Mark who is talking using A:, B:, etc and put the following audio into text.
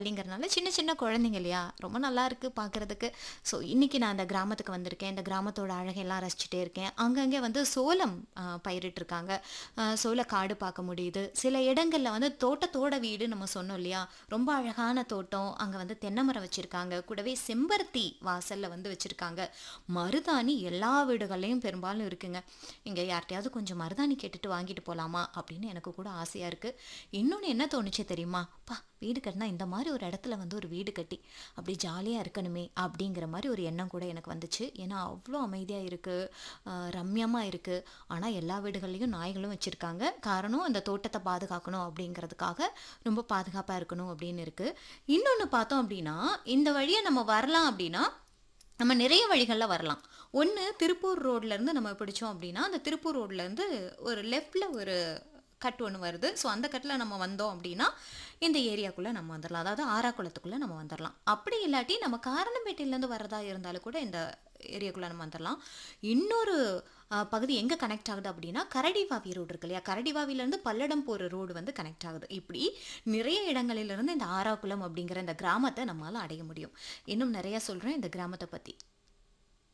A: அப்படிங்கிறனால சின்ன சின்ன குழந்தைங்க இல்லையா ரொம்ப நல்லா இருக்கு பார்க்கறதுக்கு ஸோ இன்னைக்கு நான் அந்த கிராமத்துக்கு வந்திருக்கேன் இந்த கிராமத்தோட அழகெல்லாம் ரசிச்சுட்டே இருக்கேன் அங்கங்கே வந்து சோளம் பயிரிட்டிருக்காங்க சோள காடு பார்க்க முடியுது சில இடங்களில் வந்து தோட்டத்தோட வீடு நம்ம சொன்னோம் இல்லையா ரொம்ப அழகான தோட்டம் அங்கே வந்து தென்னை மரம் வச்சுருக்காங்க கூடவே செம்பருத்தி வாசலில் வந்து வச்சுருக்காங்க மருதாணி எல்லா வீடுகள்லையும் பெரும்பாலும் இருக்குங்க இங்கே யார்கிட்டயாவது கொஞ்சம் மருதாணி கேட்டுட்டு வாங்கிட்டு போகலாமா அப்படின்னு எனக்கு கூட ஆசையாக இருக்குது இன்னொன்று என்ன தோணுச்சு தெரியுமா பா வீடு கட்டினா இந்த மாதிரி ஒரு இடத்துல வந்து ஒரு வீடு கட்டி அப்படி ஜாலியாக இருக்கணுமே அப்படிங்கிற மாதிரி ஒரு எண்ணம் கூட எனக்கு வந்துச்சு ஏன்னா அவ்வளோ அமைதியாக இருக்குது ரம்யமாக இருக்குது ஆனால் எல்லா வீடுகள்லையும் நாய்களும் வச்சுருக்காங்க காரணம் அந்த தோட்டத்தை பாதுகாக்கணும் அப்படிங்கிறதுக்காக ரொம்ப பாதுகாப்பாக இருக்கணும் அப்படின்னு இருக்குது இன்னொன்று பார்த்தோம் அப்படின்னா இந்த வழியை நம்ம வரலாம் அப்படின்னா நம்ம நிறைய வழிகளில் வரலாம் ஒன்று திருப்பூர் ரோட்லேருந்து நம்ம பிடிச்சோம் அப்படின்னா அந்த திருப்பூர் ரோட்லேருந்து ஒரு லெஃப்டில் ஒரு கட் ஒன்று வருது ஸோ அந்த கட்டில் நம்ம வந்தோம் அப்படின்னா இந்த ஏரியாக்குள்ளே நம்ம வந்துடலாம் அதாவது ஆறாக்குளத்துக்குள்ளே நம்ம வந்துடலாம் அப்படி இல்லாட்டி நம்ம காரணம்பேட்டையிலேருந்து வரதா இருந்தாலும் கூட இந்த ஏரியாக்குள்ளே நம்ம வந்துடலாம் இன்னொரு அஹ், பகுதி எங்கே கனெக்ட் ஆகுது அப்படின்னா கரடிவாவி ரோடு இருக்கு இல்லையா கரடிவாவிலேருந்து பல்லடம் போகிற ரோடு வந்து கனெக்ட் ஆகுது இப்படி நிறைய இடங்களிலிருந்து இந்த ஆறாக்குளம் அப்படிங்கிற இந்த கிராமத்தை நம்மளால் அடைய முடியும் இன்னும் நிறையா சொல்கிறேன் இந்த கிராமத்தை பற்றி